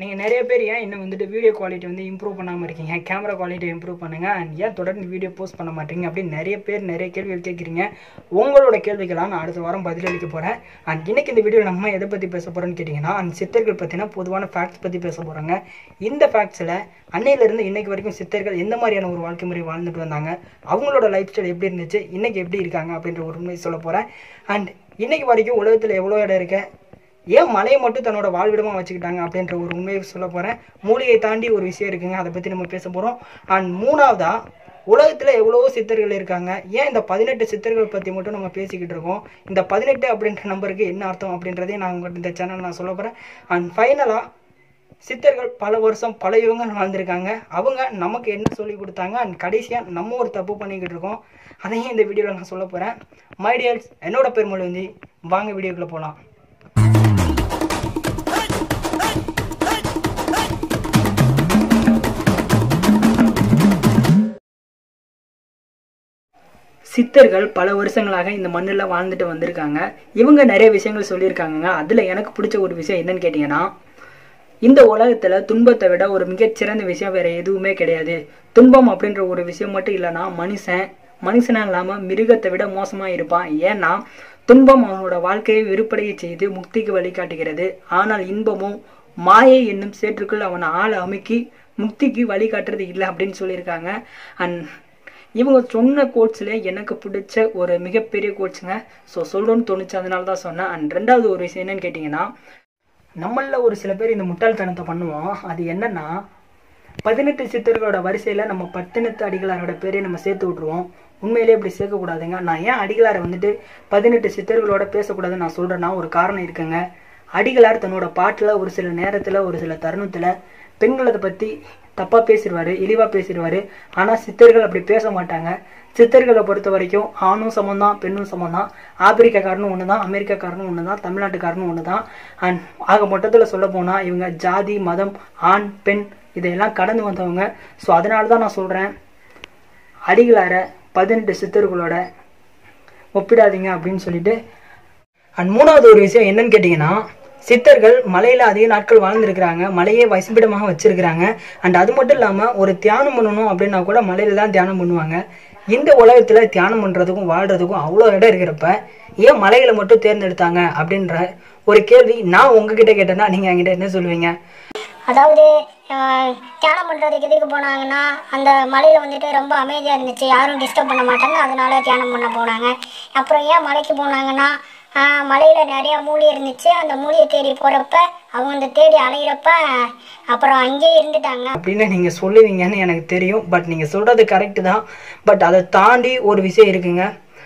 நீங்கள் நிறைய பேர் ஏன் இன்னும் வந்துட்டு வீடியோ குவாலிட்டி வந்து இம்ப்ரூவ் பண்ணாமல் இருக்கீங்க கேமரா குவாலிட்டி இம்ப்ரூவ் பண்ணுங்கள் அண்ட் ஏன் தொடர்ந்து வீடியோ போஸ்ட் பண்ண மாட்டீங்க அப்படின்னு நிறைய பேர் நிறைய கேள்விகள் கேட்குறீங்க உங்களோட கேள்விகளாக நான் அடுத்த வாரம் பதிலளிக்க போகிறேன் அண்ட் இன்னைக்கு இந்த வீடியோ நம்ம எதை பற்றி பேச போகிறோன்னு கேட்டிங்கன்னா அந்த சித்தர்கள் பற்றின பொதுவான ஃபேக்ட்ஸ் பற்றி பேச போகிறாங்க இந்த ஃபேக்ட்ஸில் அன்னையிலேருந்து இன்னைக்கு வரைக்கும் சித்தர்கள் எந்த மாதிரியான ஒரு வாழ்க்கை முறை வாழ்ந்துட்டு வந்தாங்க அவங்களோட லைஃப் ஸ்டைல் எப்படி இருந்துச்சு இன்னைக்கு எப்படி இருக்காங்க அப்படின்ற ஒரு உண்மை சொல்ல போகிறேன் அண்ட் இன்னைக்கு வரைக்கும் உலகத்தில் எவ்வளோ இடம் இருக்கு ஏன் மலையை மட்டும் தன்னோட வாழ்விடமாக வச்சுக்கிட்டாங்க அப்படின்ற ஒரு உண்மையை சொல்ல போகிறேன் மூலிகை தாண்டி ஒரு விஷயம் இருக்குங்க அதை பற்றி நம்ம பேச போகிறோம் அண்ட் மூணாவதா உலகத்தில் எவ்வளவோ சித்தர்கள் இருக்காங்க ஏன் இந்த பதினெட்டு சித்தர்கள் பற்றி மட்டும் நம்ம பேசிக்கிட்டு இருக்கோம் இந்த பதினெட்டு அப்படின்ற நம்பருக்கு என்ன அர்த்தம் அப்படின்றதையும் நான் உங்கள்கிட்ட இந்த சேனல் நான் சொல்ல போகிறேன் அண்ட் ஃபைனலாக சித்தர்கள் பல வருஷம் பல யுகங்கள் வாழ்ந்திருக்காங்க அவங்க நமக்கு என்ன சொல்லி கொடுத்தாங்க அண்ட் கடைசியாக நம்ம ஒரு தப்பு பண்ணிக்கிட்டு இருக்கோம் அதையும் இந்த வீடியோவில் நான் சொல்ல போகிறேன் மைடியல்ஸ் என்னோட பேர் மொழி வாங்க வீடியோக்குள்ளே போகலாம் சித்தர்கள் பல வருஷங்களாக இந்த மண்ணில் வாழ்ந்துட்டு வந்திருக்காங்க இவங்க நிறைய விஷயங்கள் சொல்லியிருக்காங்க அதில் எனக்கு பிடிச்ச ஒரு விஷயம் என்னன்னு கேட்டிங்கன்னா இந்த உலகத்தில் துன்பத்தை விட ஒரு மிகச்சிறந்த விஷயம் வேற எதுவுமே கிடையாது துன்பம் அப்படின்ற ஒரு விஷயம் மட்டும் இல்லைன்னா மனுஷன் மனுஷனா இல்லாமல் மிருகத்தை விட மோசமாக இருப்பான் ஏன்னா துன்பம் அவனோட வாழ்க்கையை வெறுப்படைய செய்து முக்திக்கு வழிகாட்டுகிறது ஆனால் இன்பமும் மாயை என்னும் சேற்றுக்குள் அவனை ஆளை அமுக்கி முக்திக்கு வழிகாட்டுறது இல்லை அப்படின்னு சொல்லியிருக்காங்க அண்ட் இவங்க சொன்ன கோட்ஸில் எனக்கு பிடிச்ச ஒரு மிகப்பெரிய கோட்ஸுங்க ஸோ சொல்கிறோன்னு தோணுச்சு அதனால தான் சொன்னேன் அண்ட் ரெண்டாவது ஒரு விஷயம் என்னன்னு கேட்டிங்கன்னா நம்மளில் ஒரு சில பேர் இந்த முட்டாள்தனத்தை பண்ணுவோம் அது என்னன்னா பதினெட்டு சித்தர்களோட வரிசையில் நம்ம பட்டினத்து அடிகளாரோட பேரையும் நம்ம சேர்த்து விட்ருவோம் உண்மையிலேயே இப்படி சேர்க்கக்கூடாதுங்க நான் ஏன் அடிகளாரை வந்துட்டு பதினெட்டு சித்தர்களோட பேசக்கூடாதுன்னு நான் சொல்கிறேன்னா ஒரு காரணம் இருக்குங்க அடிகளார் தன்னோட பாட்டில் ஒரு சில நேரத்தில் ஒரு சில தருணத்தில் பெண்களை பற்றி தப்பாக பேசிடுவார் இழிவாக பேசிடுவார் ஆனால் சித்தர்கள் அப்படி பேச மாட்டாங்க சித்தர்களை பொறுத்த வரைக்கும் ஆணும் சமம் பெண்ணும் சமம் தான் ஆப்பிரிக்காக்காரனும் ஒன்று தான் அமெரிக்காக்காரனும் ஒன்று தான் தமிழ்நாட்டுக்காரனும் ஒன்று தான் அண்ட் ஆக மொத்தத்தில் சொல்ல போனால் இவங்க ஜாதி மதம் ஆண் பெண் இதையெல்லாம் கடந்து வந்தவங்க ஸோ அதனால தான் நான் சொல்கிறேன் அடிகளார பதினெட்டு சித்தர்களோட ஒப்பிடாதீங்க அப்படின்னு சொல்லிட்டு அண்ட் மூணாவது ஒரு விஷயம் என்னன்னு கேட்டிங்கன்னா சித்தர்கள் மலையில் அதிக நாட்கள் வாழ்ந்துருக்கிறாங்க மலையே வசிப்பிடமாக வச்சிருக்கிறாங்க அண்ட் அது மட்டும் இல்லாமல் ஒரு தியானம் பண்ணணும் அப்படின்னா கூட மலையில தான் தியானம் பண்ணுவாங்க இந்த உலகத்தில் தியானம் பண்ணுறதுக்கும் வாழ்கிறதுக்கும் அவ்வளோ இடம் இருக்கிறப்ப ஏன் மலைகளை மட்டும் தேர்ந்தெடுத்தாங்க அப்படின்ற ஒரு கேள்வி நான் உங்ககிட்ட கேட்டேன்னா நீங்கள் என்கிட்ட என்ன சொல்லுவீங்க அதாவது அஹ், தியானம் பண்ணுறதுக்கு எதுக்கு போனாங்கன்னா அந்த மலையில் வந்துட்டு ரொம்ப அமைதியாக இருந்துச்சு யாரும் டிஸ்டர்ப் பண்ண மாட்டாங்க அதனால தியானம் பண்ண போனாங்க அப்புறம் ஏன் மலைக்கு போனாங்கன்னா மலையில் நிறையா மூலி இருந்துச்சு அந்த மூலியை தேடி போகிறப்ப அவங்க அந்த தேடி அலையிறப்ப அப்புறம் அங்கேயே இருந்துட்டாங்க அப்படின்னு நீங்கள் சொல்லுவீங்கன்னு எனக்கு தெரியும் பட் நீங்கள் சொல்கிறது கரெக்டு தான் பட் அதை தாண்டி ஒரு விஷயம் இருக்குங்க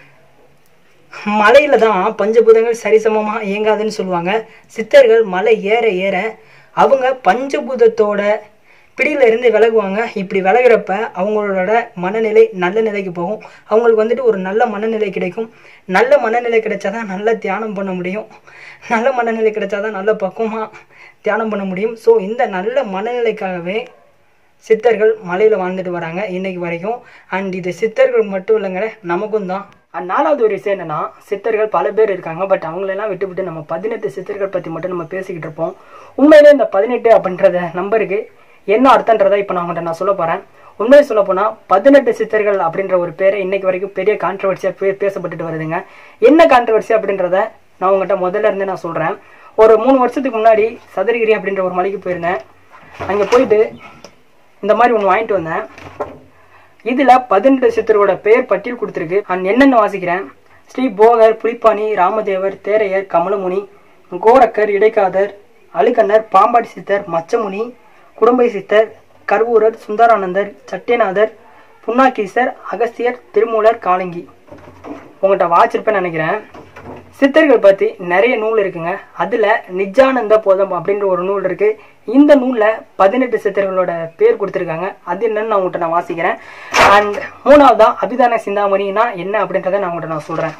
மலையில தான் பஞ்சபூதங்கள் சரிசமமாக இயங்காதுன்னு சொல்லுவாங்க சித்தர்கள் மலை ஏற ஏற அவங்க பஞ்சபூதத்தோட பிடியில இருந்து விலகுவாங்க இப்படி விலகுறப்ப அவங்களோட மனநிலை நல்ல நிலைக்கு போகும் அவங்களுக்கு வந்துட்டு ஒரு நல்ல மனநிலை கிடைக்கும் நல்ல மனநிலை கிடைச்சாதான் நல்ல தியானம் பண்ண முடியும் நல்ல மனநிலை கிடைச்சாதான் நல்ல பக்குவமாக தியானம் பண்ண முடியும் ஸோ இந்த நல்ல மனநிலைக்காகவே சித்தர்கள் மலையில் வாழ்ந்துட்டு வராங்க இன்னைக்கு வரைக்கும் அண்ட் இது சித்தர்கள் மட்டும் இல்லைங்க நமக்கும் தான் அண்ட் நாலாவது ஒரு விஷயம் என்னன்னா சித்தர்கள் பல பேர் இருக்காங்க பட் அவங்களெல்லாம் விட்டு விட்டு நம்ம பதினெட்டு சித்தர்கள் பற்றி மட்டும் நம்ம பேசிக்கிட்டு இருப்போம் உண்மையிலே இந்த பதினெட்டு அப்படின்றத நம்பருக்கு என்ன அர்த்தன்றதை இப்போ நான் உங்கள்கிட்ட நான் சொல்ல போகிறேன் உண்மையை சொல்ல போனால் பதினெட்டு சித்தர்கள் அப்படின்ற ஒரு பேரை இன்னைக்கு வரைக்கும் பெரிய கான்ட்ரவர்சியாக பே பேசப்பட்டுட்டு வருதுங்க என்ன கான்ட்ரவர்சி அப்படின்றத நான் உங்கள்கிட்ட முதல்ல இருந்து நான் சொல்கிறேன் ஒரு மூணு வருஷத்துக்கு முன்னாடி சதுரகிரி அப்படின்ற ஒரு மலைக்கு போயிருந்தேன் அங்கே போயிட்டு இந்த மாதிரி ஒன்று வாங்கிட்டு வந்தேன் இதில் பதினெட்டு சித்தரோட பெயர் பட்டியல் கொடுத்துருக்கு அண்ட் என்னென்ன வாசிக்கிறேன் ஸ்ரீ போகர் புலிப்பாணி ராமதேவர் தேரையர் கமலமுனி கோரக்கர் இடைக்காதர் அழுகண்ணர் பாம்பாடி சித்தர் மச்சமுனி குடும்பை சித்தர் கருவூரர் சுந்தரானந்தர் சட்டியநாதர் புன்னாக்கீசர் அகஸ்தியர் திருமூலர் காலங்கி உங்கள்கிட்ட வாச்சிருப்பேன்னு நினைக்கிறேன் சித்தர்கள் பற்றி நிறைய நூல் இருக்குங்க அதில் நிஜானந்த போதம் அப்படின்ற ஒரு நூல் இருக்கு இந்த நூலில் பதினெட்டு சித்தர்களோட பேர் கொடுத்துருக்காங்க அது என்னன்னு நான் உங்கள்கிட்ட நான் வாசிக்கிறேன் அண்ட் மூணாவதா அபிதான சிந்தாமணினா என்ன அப்படின்றத நான் உங்கள்கிட்ட நான் சொல்கிறேன்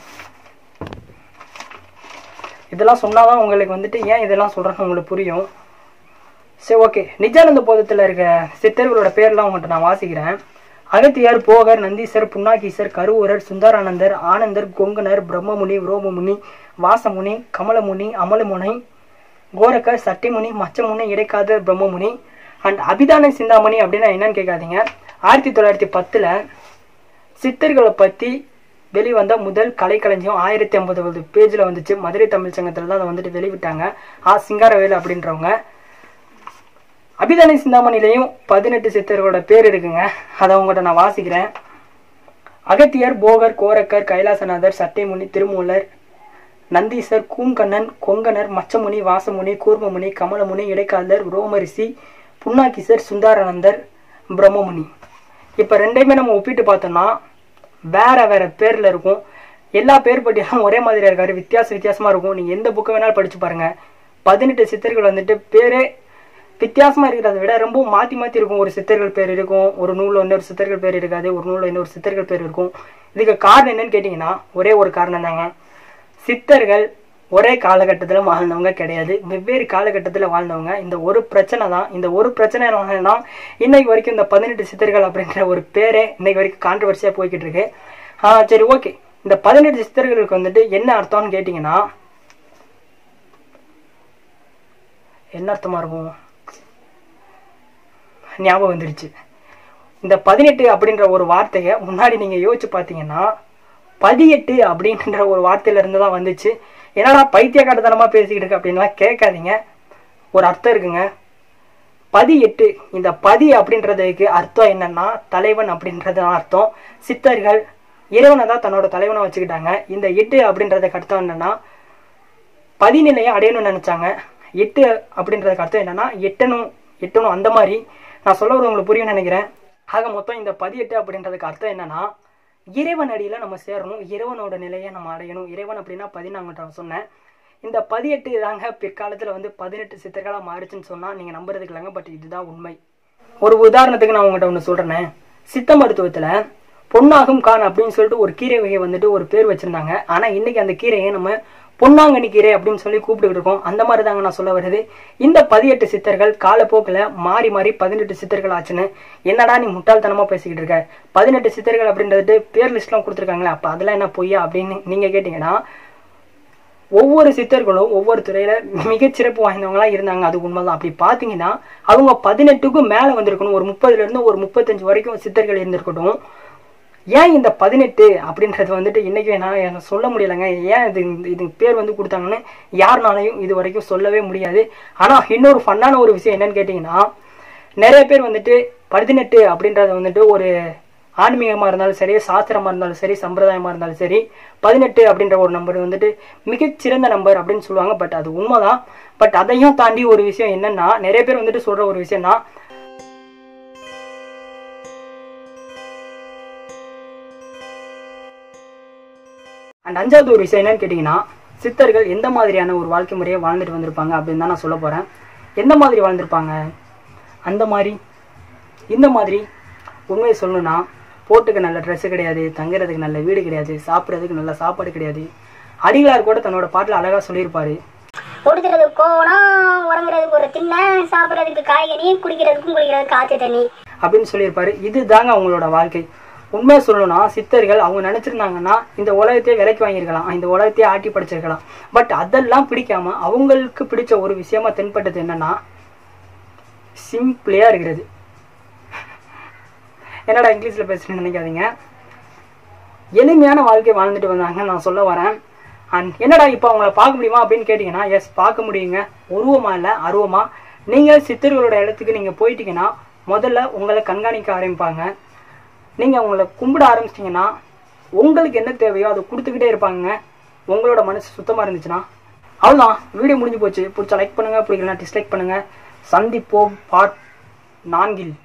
இதெல்லாம் சொன்னாதான் உங்களுக்கு வந்துட்டு ஏன் இதெல்லாம் சொல்கிறேன்னு உங்களுக்கு புரியும் சரி ஓகே நிஜானந்த போதத்தில் இருக்க சித்தர்களோட பேர்லாம் உங்கள்கிட்ட நான் வாசிக்கிறேன் அகத்தியார் போகர் நந்தீசர் புன்னாகீசர் கருவூரர் சுந்தரானந்தர் ஆனந்தர் கொங்கனர் பிரம்மமுனி ரோமமுனி வாசமுனி கமலமுனி அமலமுனை கோரக்கர் சட்டிமுனி மச்சமுனி இடைக்காதர் பிரம்மமுனி அண்ட் அபிதான சிந்தாமணி அப்படின்னா என்னன்னு கேட்காதீங்க ஆயிரத்தி தொள்ளாயிரத்தி பத்தில் சித்தர்களை பற்றி வெளிவந்த முதல் கலைக்களஞ்சியம் ஆயிரத்தி ஐம்பது பேஜில் வந்துச்சு மதுரை தமிழ் சங்கத்தில் தான் அதை வந்துட்டு வெளிவிட்டாங்க ஆ சிங்காரவேலு அப்படின்றவங்க அபிதானி சிந்தாமணிலையும் பதினெட்டு சித்தர்களோட பேர் இருக்குங்க அதை உங்கள்கிட்ட நான் வாசிக்கிறேன் அகத்தியர் போகர் கோரக்கர் கைலாசநாதர் சட்டைமுனி திருமூலர் நந்தீசர் கூங்கண்ணன் கொங்கணர் மச்சமுனி வாசமுனி கூர்மமுனி கமலமுனி இடைக்காலர் ரோமரிசி புன்னாக்கிசர் சுந்தாரானந்தர் பிரம்மமுனி இப்போ ரெண்டையுமே நம்ம ஒப்பிட்டு பார்த்தோம்னா வேற வேற பேர்ல இருக்கும் எல்லா பேர் பட்டியலும் ஒரே மாதிரியா இருக்காரு வித்தியாச வித்தியாசமா இருக்கும் நீங்க எந்த புக்கை வேணாலும் படிச்சு பாருங்க பதினெட்டு சித்தர்கள் வந்துட்டு பேரே வித்தியாசமா இருக்கிறத விட ரொம்ப மாத்தி மாத்தி இருக்கும் ஒரு சித்தர்கள் பேர் இருக்கும் ஒரு நூல்ல இன்னொரு சித்தர்கள் பேர் இருக்காது ஒரு நூல்ல இன்னொரு சித்தர்கள் பேர் இருக்கும் இதுக்கு காரணம் என்னன்னு கேட்டீங்கன்னா ஒரே ஒரு காரணம் தாங்க சித்தர்கள் ஒரே காலகட்டத்தில் வாழ்ந்தவங்க கிடையாது வெவ்வேறு காலகட்டத்தில் வாழ்ந்தவங்க இந்த ஒரு பிரச்சனை தான் இந்த ஒரு பிரச்சனை தான் இன்னைக்கு வரைக்கும் இந்த பதினெட்டு சித்தர்கள் அப்படின்ற ஒரு பேரே இன்னைக்கு வரைக்கும் கான்ட்ரவர்சியாக போய்கிட்டு இருக்கு ஆ, சரி ஓகே இந்த பதினெட்டு சித்தர்களுக்கு வந்துட்டு என்ன அர்த்தம்னு கேட்டிங்கன்னா என்ன அர்த்தமா இருக்கும் ஞாபகம் வந்துருச்சு இந்த பதினெட்டு அப்படின்ற ஒரு வார்த்தையை முன்னாடி நீங்க யோசிச்சு பார்த்தீங்கன்னா பதியெட்டு அப்படின்ற ஒரு வார்த்தையில இருந்து தான் வந்துச்சு என்னடா பைத்தியக்காரத்தனமா பேசிக்கிட்டு இருக்கு அப்படின்லாம் கேட்காதீங்க ஒரு அர்த்தம் இருக்குங்க பதி எட்டு இந்த பதி அப்படின்றதுக்கு அர்த்தம் என்னன்னா தலைவன் அப்படின்றது தான் அர்த்தம் சித்தர்கள் இறைவனை தான் தன்னோட தலைவனை வச்சுக்கிட்டாங்க இந்த எட்டு அப்படின்றதுக்கு அர்த்தம் என்னன்னா பதிநிலையை அடையணும்னு நினைச்சாங்க எட்டு அப்படின்றதுக்கு அர்த்தம் என்னன்னா எட்டணும் எட்டணும் அந்த மாதிரி நான் சொல்ல வர உங்களுக்கு புரியும் நினைக்கிறேன் ஆக மொத்தம் இந்த பதியெட்டு அப்படின்றதுக்கு அர்த்தம் என்னன்னா இறைவன் அடியில நம்ம சேரணும் இறைவனோட நிலையை நம்ம அடையணும் இறைவன் அப்படின்னா பதினாங்கிட்ட சொன்னேன் இந்த பதினெட்டு தாங்க பிற்காலத்துல வந்து பதினெட்டு சித்தர்களா மாறுச்சுன்னு சொன்னா நீங்க நம்புறதுக்கு இல்லைங்க பட் இதுதான் உண்மை ஒரு உதாரணத்துக்கு நான் உங்கள்கிட்ட ஒன்று சொல்றேனே சித்த மருத்துவத்துல பொன்னாகும் கான் அப்படின்னு சொல்லிட்டு ஒரு கீரை வகையை வந்துட்டு ஒரு பேர் வச்சிருந்தாங்க ஆனா இன்னைக்கு அந்த கீரையை நம்ம பொன்னாங்கண்ணி கீரை அப்படின்னு சொல்லி கூப்பிட்டுக்கிட்டு இருக்கோம் அந்த மாதிரி தாங்க நான் சொல்ல வருது இந்த பதினெட்டு சித்தர்கள் காலப்போக்கில் மாறி மாறி பதினெட்டு சித்தர்கள் ஆச்சுன்னு என்னடா நீ முட்டாள்தனமா பேசிக்கிட்டு இருக்க பதினெட்டு சித்தர்கள் அப்படின்றது பேர் லிஸ்ட்லாம் கொடுத்துருக்காங்களே அப்ப அதெல்லாம் என்ன பொய்யா அப்படின்னு நீங்க கேட்டீங்கன்னா ஒவ்வொரு சித்தர்களும் ஒவ்வொரு துறையில மிகச்சிறப்பு வாய்ந்தவங்களா இருந்தாங்க அது உண்மைதான் அப்படி பாத்தீங்கன்னா அவங்க பதினெட்டுக்கும் மேல வந்திருக்கணும் ஒரு முப்பதுல இருந்து ஒரு முப்பத்தஞ்சு வரைக்கும் சித்தர்கள் இருந்திருக்கட்டும் ஏன் இந்த பதினெட்டு அப்படின்றது வந்துட்டு இன்னைக்கு நான் எனக்கு சொல்ல முடியலைங்க ஏன் இது இது பேர் வந்து கொடுத்தாங்கன்னு யாருனாலையும் இது வரைக்கும் சொல்லவே முடியாது ஆனா இன்னொரு ஃபன்னான ஒரு விஷயம் என்னன்னு கேட்டிங்கன்னா நிறைய பேர் வந்துட்டு பதினெட்டு அப்படின்றத வந்துட்டு ஒரு ஆன்மீகமாக இருந்தாலும் சரி சாஸ்திரமாக இருந்தாலும் சரி சம்பிரதாயமாக இருந்தாலும் சரி பதினெட்டு அப்படின்ற ஒரு நம்பர் வந்துட்டு மிகச்சிறந்த நம்பர் அப்படின்னு சொல்லுவாங்க பட் அது உண்மைதான் பட் அதையும் தாண்டி ஒரு விஷயம் என்னன்னா நிறைய பேர் வந்துட்டு சொல்ற ஒரு விஷயம்னா அண்ட் அஞ்சாவது ஒரு விஷயம் என்னன்னு கேட்டிங்கன்னா சித்தர்கள் எந்த மாதிரியான ஒரு வாழ்க்கை முறையை வாழ்ந்துட்டு வந்திருப்பாங்க அப்படின்னு தான் நான் சொல்ல போகிறேன் எந்த மாதிரி வாழ்ந்திருப்பாங்க அந்த மாதிரி இந்த மாதிரி உண்மையை சொல்லணும்னா போட்டுக்க நல்ல ட்ரெஸ்ஸு கிடையாது தங்குறதுக்கு நல்ல வீடு கிடையாது சாப்பிட்றதுக்கு நல்ல சாப்பாடு கிடையாது அடிகளார் கூட தன்னோட பாட்டில் அழகாக சொல்லியிருப்பாரு உடுத்துறதுக்கு கோவணம் உறங்குறதுக்கு ஒரு திண்ணை சாப்பிட்றதுக்கு காய்கறி குடிக்கிறதுக்கும் குடிக்கிறதுக்கு ஆற்று தண்ணி அப்படின்னு சொல்லியிருப்பாரு இது தாங்க அவங்களோட வாழ்க்கை உண்மையை சொல்லணும்னா சித்தர்கள் அவங்க நினைச்சிருந்தாங்கன்னா இந்த உலகத்தையே விலைக்கு வாங்கியிருக்கலாம் இந்த உலகத்தையே ஆட்டி படிச்சிருக்கலாம் பட் அதெல்லாம் பிடிக்காம அவங்களுக்கு பிடிச்ச ஒரு விஷயமா தென்பட்டது என்னன்னா சிம்பிளியா இருக்கிறது என்னடா இங்கிலீஷ்ல பேசுறேன்னு நினைக்காதீங்க எளிமையான வாழ்க்கை வாழ்ந்துட்டு வந்தாங்கன்னு நான் சொல்ல வரேன் அண்ட் என்னடா இப்போ அவங்கள பார்க்க முடியுமா அப்படின்னு கேட்டிங்கன்னா எஸ் பார்க்க முடியுங்க உருவமா இல்லை அருவமா நீங்கள் சித்தர்களோட இடத்துக்கு நீங்கள் போயிட்டீங்கன்னா முதல்ல உங்களை கண்காணிக்க ஆரம்பிப்பாங்க நீங்கள் அவங்கள கும்பிட ஆரம்பிச்சிட்டிங்கன்னா உங்களுக்கு என்ன தேவையோ அதை கொடுத்துக்கிட்டே இருப்பாங்க உங்களோட மனசு சுத்தமாக இருந்துச்சுன்னா அவ்வளோதான் வீடியோ முடிஞ்சு போச்சு பிடிச்சா லைக் பண்ணுங்கள் பிடிக்கலனா டிஸ்லைக் பண்ணுங்கள் சந்திப்போம் பார்ட் நான்கில்